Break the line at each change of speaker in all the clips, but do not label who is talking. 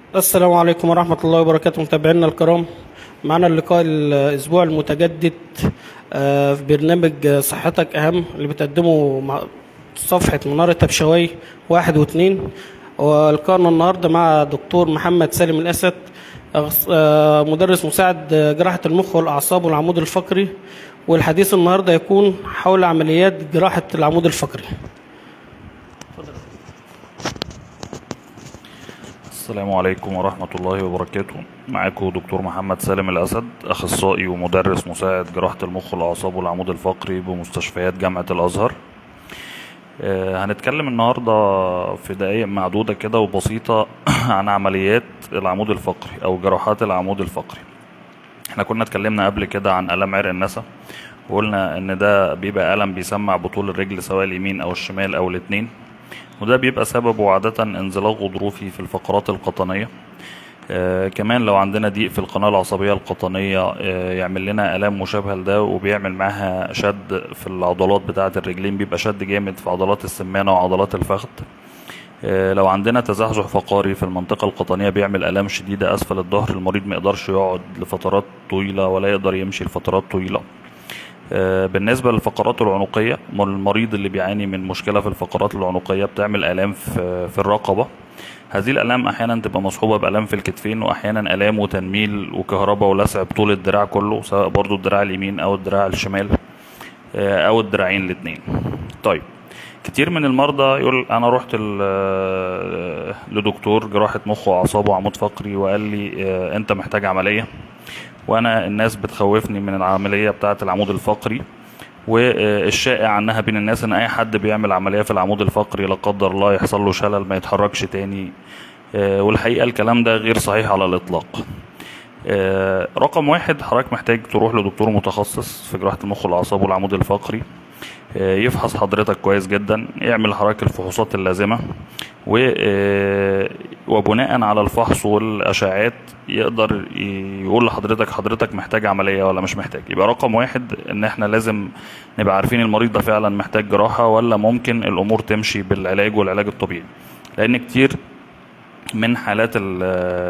السلام عليكم ورحمة الله وبركاته متابعينا الكرام معنا اللقاء الأسبوع المتجدد آه، في برنامج صحتك أهم اللي بتقدمه مع صفحة منارة تبشوي واحد واثنين ولقاءنا النهاردة مع دكتور محمد سالم الأسد أغص- آه، مدرس مساعد جراحة المخ والأعصاب والعمود الفقري والحديث النهاردة يكون حول عمليات جراحة العمود الفقري
السلام عليكم ورحمة الله وبركاته معاكم دكتور محمد سالم الأسد أخصائي ومدرس مساعد جراحة المخ والأعصاب والعمود الفقري بمستشفيات جامعة الأزهر آه، هنتكلم النهاردة في دقايق معدودة كده وبسيطة عن عمليات العمود الفقري أو جراحات العمود الفقري احنا كنا اتكلمنا قبل كده عن ألم عرق النسا وقلنا ان ده بيبقى ألم بيسمع بطول الرجل سواء اليمين او الشمال او الاتنين وده بيبقى سببه عادة انزلاق غضروفي في الفقرات القطنية آه كمان لو عندنا ضيق في القناة العصبية القطنية آه يعمل لنا آلام مشابهة لده وبيعمل معاها شد في العضلات بتاعة الرجلين بيبقى شد جامد في عضلات السمانة وعضلات الفخذ آه، لو عندنا تزحزح فقري في المنطقة القطنية بيعمل آلام شديدة أسفل الظهر المريض ما يقدرش يقعد لفترات طويلة ولا يقدر يمشي لفترات طويلة آه، بالنسبة للفقرات العنقية م- المريض اللي بيعاني من مشكلة في الفقرات العنقية بتعمل آلام في, في الرقبة هذه الآلام أحيانا تبقى مصحوبة بآلام في الكتفين وأحيانا آلام وتنميل وكهرباء ولسع بطول الدراع كله سواء برضو الدراع اليمين أو الدراع الشمال آه، أو الدراعين الاتنين طيب كتير من المرضى يقول انا رحت ل- لدكتور جراحة مخ واعصاب وعمود فقري وقال لي آه، انت محتاج عملية وانا الناس بتخوفني من العملية بتاعة العمود الفقري والشائع عنها بين الناس ان اي حد بيعمل عملية في العمود الفقري لا قدر الله يحصل له شلل ما يتحركش تاني آه، والحقيقة الكلام ده غير صحيح على الاطلاق آه، رقم واحد حضرتك محتاج تروح لدكتور متخصص في جراحة المخ والأعصاب والعمود الفقري آه، يفحص حضرتك كويس جدا يعمل حضرتك الفحوصات اللازمة و- آه، وبناء على الفحص والأشعات يقدر ي- يقول لحضرتك حضرتك محتاج عملية ولا مش محتاج يبقى رقم واحد ان احنا لازم نبقى عارفين المريض ده فعلا محتاج جراحة ولا ممكن الأمور تمشي بالعلاج والعلاج الطبيعي لأن كتير من حالات ال-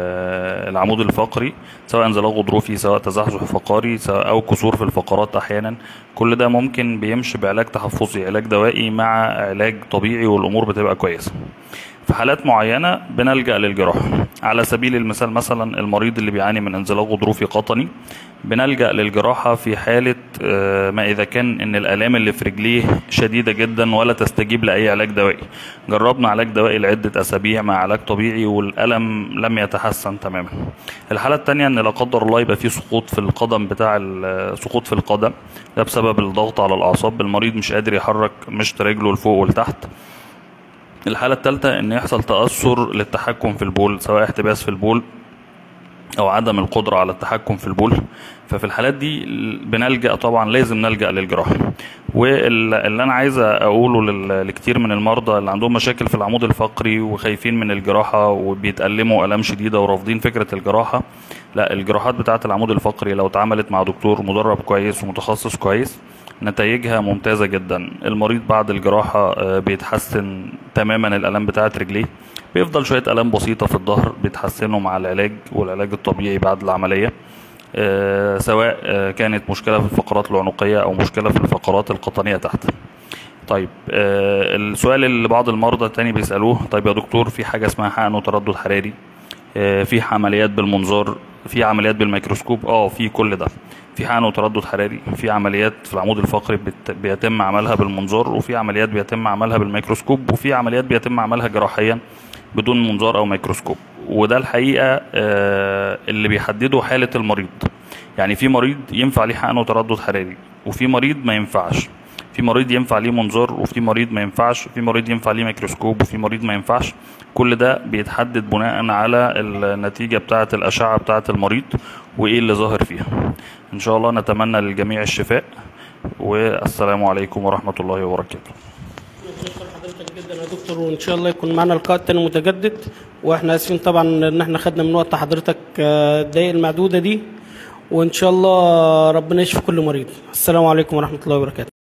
العمود الفقري سواء انزلاق غضروفي سواء تزحزح فقري سواء او كسور في الفقرات احيانا كل ده ممكن بيمشي بعلاج تحفظي علاج دوائي مع علاج طبيعي والامور بتبقى كويسه في حالات معينة بنلجأ للجراحة على سبيل المثال مثلا المريض اللي بيعاني من انزلاق غضروفي قطني بنلجأ للجراحة في حالة آه، ما إذا كان إن الآلام اللي في رجليه شديدة جدا ولا تستجيب لأي علاج دوائي جربنا علاج دوائي لعدة أسابيع مع علاج طبيعي والألم لم يتحسن تماما الحالة التانية إن لا قدر الله يبقى في سقوط في القدم بتاع ال- سقوط في القدم ده بسبب الضغط على الأعصاب المريض مش قادر يحرك مشط رجله لفوق ولتحت الحالة الثالثة إن يحصل تأثر للتحكم في البول سواء احتباس في البول أو عدم القدرة على التحكم في البول ففي الحالات دي بنلجأ طبعا لازم نلجأ للجراحة واللي أنا عايز أقوله لل- لكتير من المرضى اللي عندهم مشاكل في العمود الفقري وخايفين من الجراحة وبيتألموا آلام شديدة ورافضين فكرة الجراحة لا الجراحات بتاعة العمود الفقري لو اتعملت مع دكتور مدرب كويس ومتخصص كويس نتائجها ممتازة جدا المريض بعد الجراحة آه، بيتحسن تماما الآلام بتاعة رجليه بيفضل شوية آلام بسيطة في الظهر بيتحسنوا مع العلاج والعلاج الطبيعي بعد العملية آه، سواء آه، كانت مشكلة في الفقرات العنقية أو مشكلة في الفقرات القطنية تحت طيب آه، السؤال اللي بعض المرضى التاني بيسألوه طيب يا دكتور في حاجة اسمها حقن وتردد حراري آه، في عمليات بالمنظار في عمليات بالميكروسكوب اه في كل ده في حقن وتردد حراري في عمليات في العمود الفقري بت- بيتم عملها بالمنظار وفي عمليات بيتم عملها بالميكروسكوب وفي عمليات بيتم عملها جراحيا بدون منظار او ميكروسكوب وده الحقيقه آه، اللي بيحدده حاله المريض يعني في مريض ينفع ليه حقن وتردد حراري وفي مريض ما ينفعش في مريض ينفع ليه منظار وفي مريض ما ينفعش وفي مريض ينفع ليه ميكروسكوب وفي مريض ما ينفعش كل ده بيتحدد بناء على النتيجة بتاعة الأشعة بتاعة المريض وإيه اللي ظاهر فيها إن شاء الله نتمنى للجميع الشفاء والسلام عليكم ورحمة الله وبركاته
شكرا حضرتك جدا يا دكتور وان شاء الله يكون معنا لقاء تاني متجدد واحنا اسفين طبعا ان احنا خدنا من وقت حضرتك آه، الدقايق المعدوده دي وان شاء الله ربنا يشفي كل مريض السلام عليكم ورحمه الله وبركاته